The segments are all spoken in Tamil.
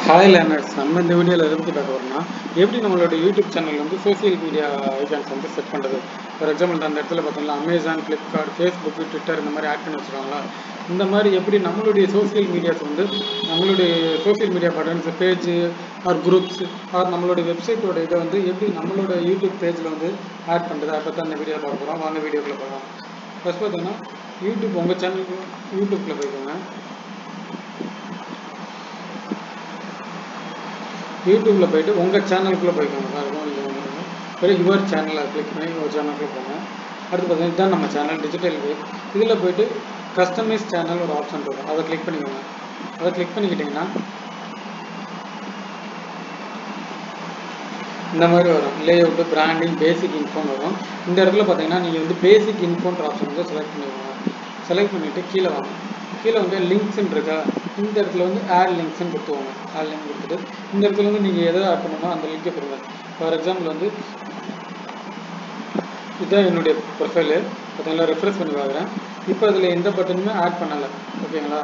ஹாய் லேர்னர்ஸ் நம்ம இந்த வீடியோவில் எதை பற்றி பார்க்க போகிறோம்னா எப்படி நம்மளோட யூடியூப் சேனல் வந்து சோஷியல் மீடியா ஐகான்ஸ் வந்து செட் பண்ணுறது ஃபார் எக்ஸாம்பிள் அந்த இடத்துல பார்த்தீங்கன்னா அமேசான் ஃப்ளிப்கார்ட் ஃபேஸ்புக் ட்விட்டர் இந்த மாதிரி ஆட் பண்ணி வச்சுருக்காங்களா இந்த மாதிரி எப்படி நம்மளுடைய சோஷியல் மீடியாஸ் வந்து நம்மளுடைய social media buttons page or groups or நம்மளுடைய வெப்சைட்டோட இதை வந்து எப்படி நம்மளோட யூடியூப் பேஜில் வந்து ஆட் பண்ணுறது அதை பற்றி அந்த வீடியோ பார்க்க போகிறோம் வாங்க வீடியோக்குள்ளே போகலாம் ஃபஸ்ட் பார்த்தீங்கன்னா யூடியூப் உங்கள் சேனலுக்கு யூடியூப்பில் போய்க்கோங்க யூடியூப்பில் போயிட்டு உங்கள் சேனலுக்குள்ளே போய்க்கோங்க பாருங்க இது வந்து பிறகு யுவர் சேனலை கிளிக் பண்ணி யுவர் சேனலுக்குள்ளே போங்க அடுத்து பார்த்தீங்கன்னா இதுதான் நம்ம சேனல் டிஜிட்டல் வே இதில் போயிட்டு கஸ்டமைஸ் சேனல் ஒரு ஆப்ஷன் இருக்கும் அதை கிளிக் பண்ணிக்கோங்க அதை கிளிக் பண்ணிக்கிட்டிங்கன்னா இந்த மாதிரி வரும் லே அவுட்டு பிராண்டிங் பேசிக் இன்ஃபோன் வரும் இந்த இடத்துல பார்த்தீங்கன்னா நீங்கள் வந்து பேசிக் இன்ஃபோன்ற ஆப்ஷன் வந்து செலக்ட் பண்ணிக்கோங்க செலக்ட் பண்ணிவிட்டு கீழே வாங்க கீழே வந்து லிங்க்ஸ்ன்னு இருக்கா இந்த இடத்துல வந்து ஆட் லிங்க்ஸ்ன்னு கொடுத்துவாங்க ஆட் லிங்க் கொடுத்துட்டு இந்த இடத்துல வந்து நீங்கள் எதை ஆட் பண்ணணுமோ அந்த லிங்கை கொடுங்க ஃபார் எக்ஸாம்பிள் வந்து இதுதான் என்னுடைய ப்ரொஃபைலு பார்த்தீங்களா ரெஃப்ரெஷ் பண்ணி பார்க்குறேன் இப்போ அதில் எந்த பட்டனுமே ஆட் பண்ணலை ஓகேங்களா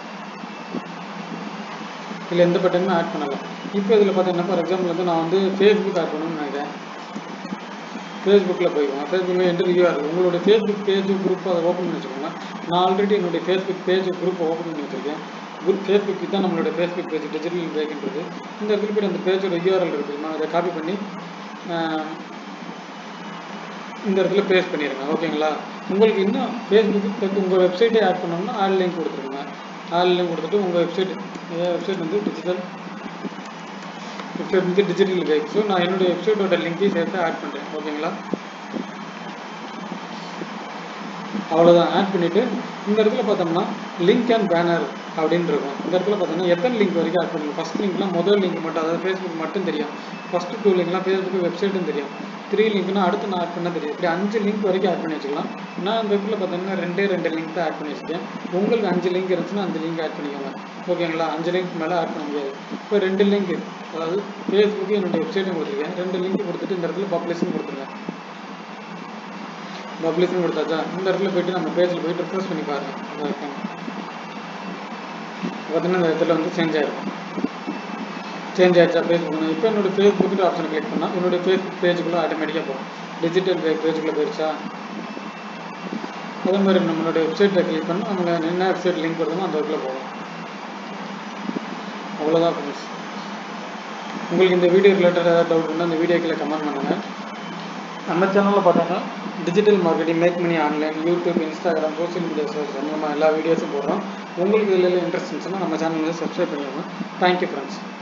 இதில் எந்த பட்டனுமே ஆட் பண்ணலை இப்போ இதில் பார்த்தீங்கன்னா ஃபார் எக்ஸாம்பிள் வந்து நான் வந்து ஃபேஸ்புக் ஆட் பண்ணணும்னு நினைக்கிறேன் ஃபேஸ்புக்கில் போய்க்கோங்க ஃபேஸ்புக்கில் என்ட்ரு யூஆர் உங்களுடைய ஃபேஸ்புக் பேஜ் குரூப் அதை ஓப்பன் பண்ணி வச்சுக்கோங்க நான் ஆல்ரெடி என்னுடைய ஃபேஸ்புக் பேஜ் குரூப் ஓப்பன் பண்ணி வச்சுருக்கேன் குரூப் ஃபேஸ்புக் தான் நம்மளோட ஃபேஸ்புக் பேஜ் டிஜிட்டல் பேக்ன்றது இந்த இடத்துல போய்ட்டு அந்த பேஜோட யூஆர்எல் இருக்குது நான் அதை காப்பி பண்ணி இந்த இடத்துல பேஸ்ட் பண்ணிடுங்க ஓகேங்களா உங்களுக்கு இன்னும் ஃபேஸ்புக்கு உங்கள் வெப்சைட்டே ஆட் பண்ணோம்னா ஆட் லிங்க் கொடுத்துருங்க ஆட் லிங்க் கொடுத்துட்டு உங்கள் வெப்சைட் வெப்சைட் வந்து டிஜிட்டல் வெப்சைட் வந்து டிஜிட்டல் கைட் ஸோ நான் என்னுடைய வெப்சைட்டோட லிங்க்கையும் சேர்த்து ஆட் பண்ணுறேன் ஓகேங்களா அவ்வளோதான் ஆட் பண்ணிவிட்டு இந்த இடத்துல பார்த்தோம்னா லிங்க் அண்ட் பேனர் அப்படின்னு இருக்கும் இந்த இடத்துல பார்த்தோம்னா எத்தனை லிங்க் வரைக்கும் ஆட் பண்ணுங்க ஃபஸ்ட் லிங்க்லாம் முதல் லிங்க் மட்டும் அதாவது ஃபேஸ்புக் மட்டும் தெரியும் ஃபஸ்ட்டு டூ லிங்க்லாம் ஃபேஸ்புக் வெப்சைட்டும் தெரியும் த்ரீ லிங்க்னா அடுத்து நான் ஆட் பண்ண தெரியும் இப்படி அஞ்சு லிங்க் வரைக்கும் ஆட் பண்ணி வச்சுக்கலாம் நான் இந்த இடத்துல பார்த்தீங்கன்னா ரெண்டே ரெண்டு லிங்க் தான் ஆட் பண்ணி வச்சுக்கேன் உங்களுக்கு அஞ்சு லிங்க் இருந்துச்சுன்னா அஞ்சு லிங்க் ஆட் பண்ணிக்கோங்க ஓகேங்களா அஞ்சு லிங்க் மேலே ஆட் பண்ண முடியாது இப்போ ரெண்டு லிங்க் அதாவது ஃபேஸ்புக்கு என்னுடைய வெப்சைட்டும் கொடுத்துருக்கேன் ரெண்டு லிங்க் கொடுத்துட்டு இந்த இடத்துல பப்ளிஷன் கொடுத்துருங்க பப்ளிஷன் கொடுத்தாச்சா இந்த இடத்துல போயிட்டு நம்ம பேஜில் போயிட்டு ரிஃப்ரெஷ் பண்ணி பாருங்க பார்த்தீங்கன்னா இந்த இடத்துல வந்து சேஞ்ச் ஆயிருக்கும் சேஞ்ச் ஆயிடுச்சா ஃபேஸ்புக் இப்போ என்னோட ஃபேஸ்புக்கு ஆப்ஷனை கிளிக் பண்ணால் என்னுடைய ஃபேஸ்புக் பேஜுக்குள்ளே ஆட்டோமேட்டிக்காக போகும் டிஜிட்டல் பேஜுக்குள்ளே போயிடுச்சா அதே மாதிரி நம்மளோட வெப்சைட்டில் கிளிக் பண்ணால் அவங்க என்ன வெப்சைட் லிங்க் வருதுமோ அந்த இடத்துல போகும் அவ்வளோதான் ஃப்ரெண்ட்ஸ் உங்களுக்கு இந்த வீடியோ ரிலேட்டட் ஏதாவது டவுட் இருந்தால் இந்த வீடியோக்கில் கமெண்ட் பண்ணுங்கள் நம்ம சேனலில் பார்த்தோன்னா digital marketing make money online YouTube Instagram social media source அந்த மாதிரி எல்லா வீடியோஸும் போடுறோம் உங்களுக்கு இதில் இன்ட்ரெஸ்ட் இருந்துச்சுன்னா நம்ம சேனல் வந்து சப்ஸ்கிரைப் பண்ணிடுங்க தேங்க்யூ ஃப்ரெண்ட்ஸ்